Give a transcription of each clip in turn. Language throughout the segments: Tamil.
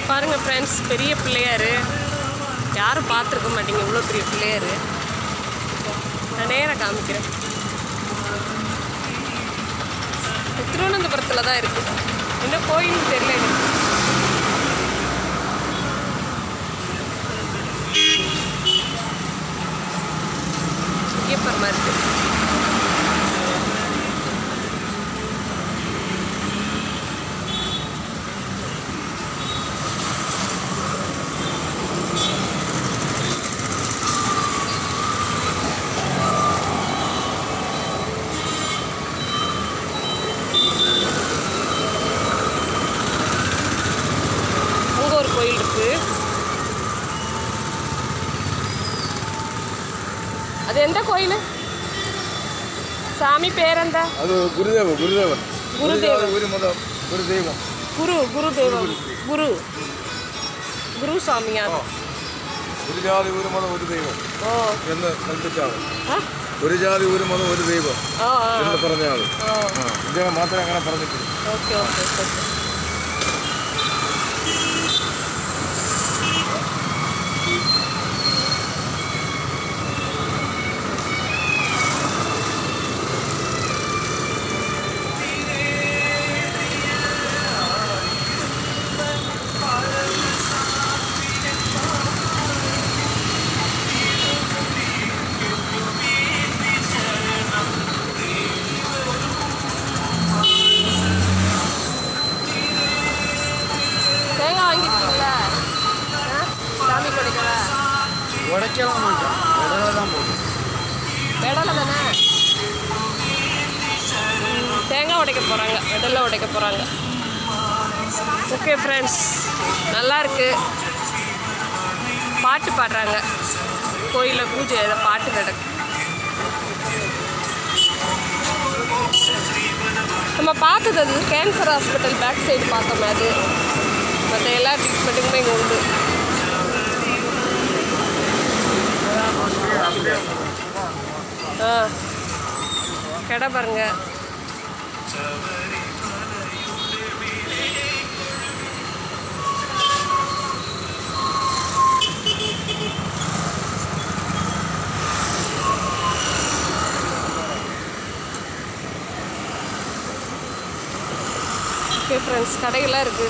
பாருங்கள் ஃப்ரெண்ட்ஸ் பெரிய பிள்ளையார் யாரும் பார்த்துருக்க மாட்டீங்க இவ்வளோ பெரிய பிள்ளையார் நான் நேராக காமிக்கிறேன் திருவனந்தபுரத்தில் தான் இருக்குது என்ன கோயில் தெரியல எனக்கு ஐயப்பர் மாதிரி இருக்கு அங்கே ஒரு கோயில் இருக்கு அது எந்த கோயில் சாமி பேரெந்த அது குருதேவ குருதேவன் குருதேவன். ஒரு மதம் குருதெய்வம் குரு குரு தெய்வம் குரு குரு சாமியா ഒരു ജാതി ഒരു മതം ഒരു ദൈവം ஓ എന്ന് കൽപ്പിച്ചാണ് ஆ ഒരു ജാതി ഒരു മതം ഒരു ദൈവം ஆ ஆ എന്ന് പറഞ്ഞാണ് ஆ ആ ഇദ്ദേഹം മാത്രമേ അങ്ങനെ പറഞ്ഞിട്ടുള്ളൂ ஓகே ஓகே ஓகே தேங்காய் வாங்கிட்டீங்களா ஆ சாமி கொடுக்கல உடைக்கலாம் மாட்டோம் உடலை தான் போடும் வெடலை தானே ம், தேங்காய் உடைக்க போகிறாங்க வெடலை உடைக்க போகிறாங்க ஓகே ஃப்ரெண்ட்ஸ் நல்லா இருக்கு பாட்டு பாடுறாங்க கோயிலில் பூஜை ஏதோ பாட்டு நடக்கு நம்ம பார்த்தது அது கேன்சர் ஹாஸ்பிட்டல் பேக் சைடு பார்த்தோமே அது மற்ற எல்லா ட்ரீட்மெண்ட்டுக்குமே இங்கே உண்டு ஆ கடை பாருங்க ஓகே ஃப்ரெண்ட்ஸ் கடைகள்லாம் இருக்குது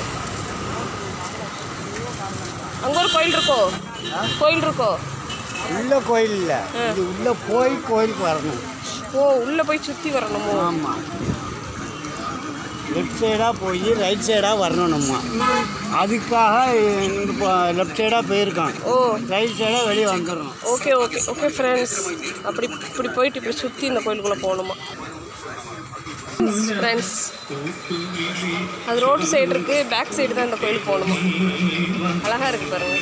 அங்கே ஒரு கோயில் இருக்கோ கோயில் இருக்கோ உள்ள கோயில் இல்லை இது உள்ள போய் கோயிலுக்கு வரணும் ஓ உள்ளே போய் சுற்றி வரணுமோ ஆமாம் லெஃப்ட் சைடாக போய் ரைட் சைடாக வரணும் நம்ம அதுக்காக இப்போ லெஃப்ட் சைடாக போயிருக்கான் ஓ ரைட் சைடாக வெளியே வந்துடணும் ஓகே ஓகே ஓகே ஃப்ரெண்ட்ஸ் அப்படி இப்படி போயிட்டு இப்படி சுற்றி இந்த கோயிலுக்குள்ளே போகணுமா ஃப்ரெண்ட்ஸ் அது ரோடு சைடு இருக்குது பேக் சைடு தான் இந்த கோயிலுக்கு போகணுமா அழகாக இருக்குது பாருங்க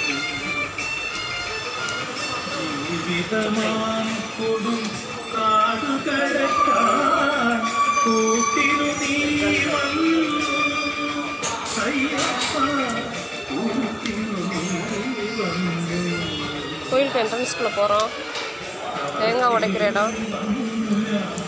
கோயிலுக்கு என்ட்ரன்ஸ்குள்ளே போகிறோம் தேங்காய் உடைக்கிற இடம்